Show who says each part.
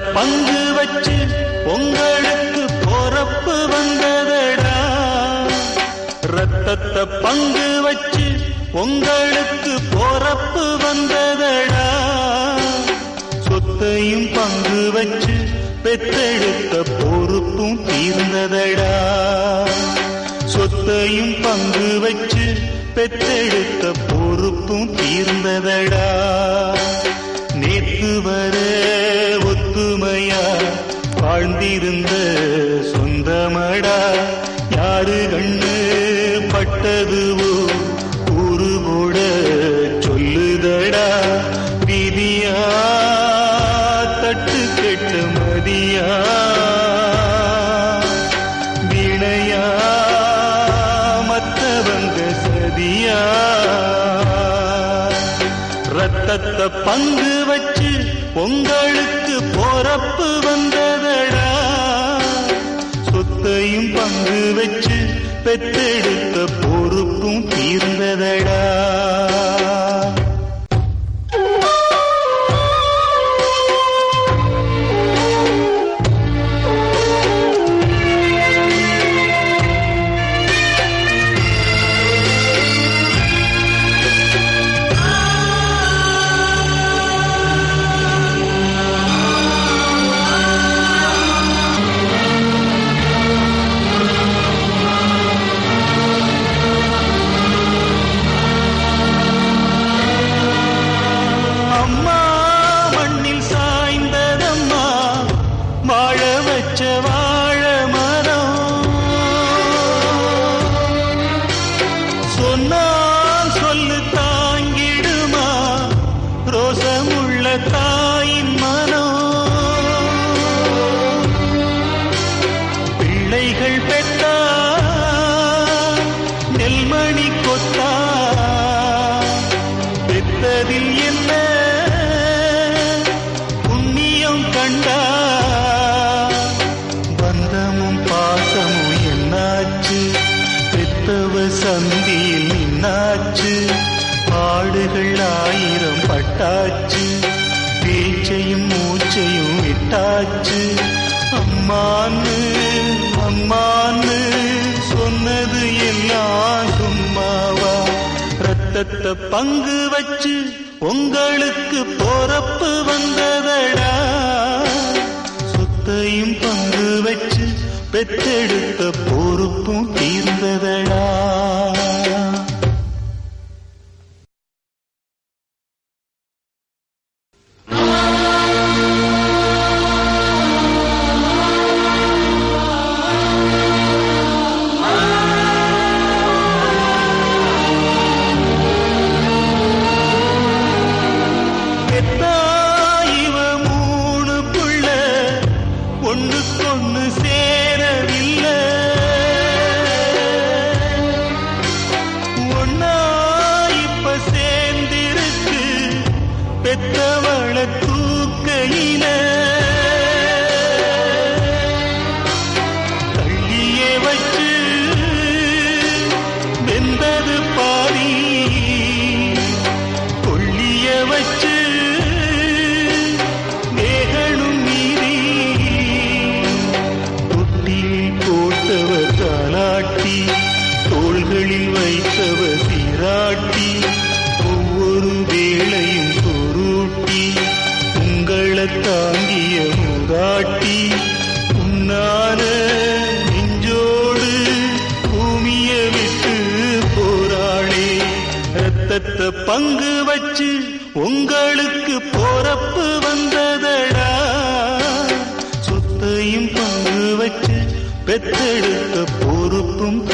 Speaker 1: பங்கு வச்சு உங்களுக்கு பொறப்பு வந்ததடா ரத்தத்தை பங்கு வச்சு உங்களுக்கு பொறப்பு வந்ததடா சொத்தையும் பங்கு வச்சு பெத்தெடுத்த பொறுப்பும் தீர்ந்ததடா சொத்தையும் பங்கு வச்சு பெத்தெடுத்த பொறுப்பும் தீர்ந்ததடா நேத்து வர ஒத்துமையா வாழ்ந்திருந்த சொந்தமடா யாரு கண்ணு பட்டதுவோ ஊரு கூட சொல்லுதடா விதியா தட்டு கெட்ட மதியா வினையா மத்தவங்க சதியா ரத்தத்தை பங்கு வச்சு உங்களுக்கு பொறப்பு வந்ததடா சொத்தையும் பங்கு வச்சு பெத்தெடுத்த பொறுப்பும் தீர்ந்ததடா அம்மா மண்ணில் சாய்ந்ததம்மா வாழ வச்ச வாழ மரம் சொன்னால் சொல்லு தாங்கிடுமா ரோசமுள்ள தாயின் மனம் பிள்ளைகள் பெற்றா நெல்மணி கொத்தா பெற்றதில் என்ன புண்ணியம் கண்டா பந்தமும் பாசமும் என்னாச்சு பெத்தவ சந்தியில் நின்னாச்சு பாடுகள் ஆயிரம் பட்டாச்சு பேச்சையும் மூச்சையும் விட்டாச்சு அம்மான்னு அம்மான்னு சொன்னது எல்லாம் சும்மாவா ரத்தத்தை பங்கு வச்சு உங்களுக்கு பொறப்பு வந்ததடா சொத்தையும் பங்கு வச்சு பெத்தெடுத்த பொறுப்பும் தீர்ந்ததடா பெத்தா இவ மூணு புள்ள ஒண்ணுக்கொண்ணு சேரவில்லை ஒன்னா இப்ப சேர்ந்திருக்கு பெத்தவள தூக்கையில தள்ளியே வச்சு வெந்தது பாரி கொள்ளிய வச்சு வேகணும் மீறி தொட்டில் போட்டவர் தாலாட்டி தோள்களில் வைத்தவர் சீராட்டி ஒவ்வொரு வேளையும் பொருட்டி உங்களை தாங்கிய முதாட்டி உன்னால நெஞ்சோடு பூமிய விட்டு போராளே ரத்தத்தை பங்கு வச்சு உங்களுக்கு பொறப்பு வந்ததடா சொத்தையும் பங்கு வச்சு பெத்தெடுத்த பொறுப்பும்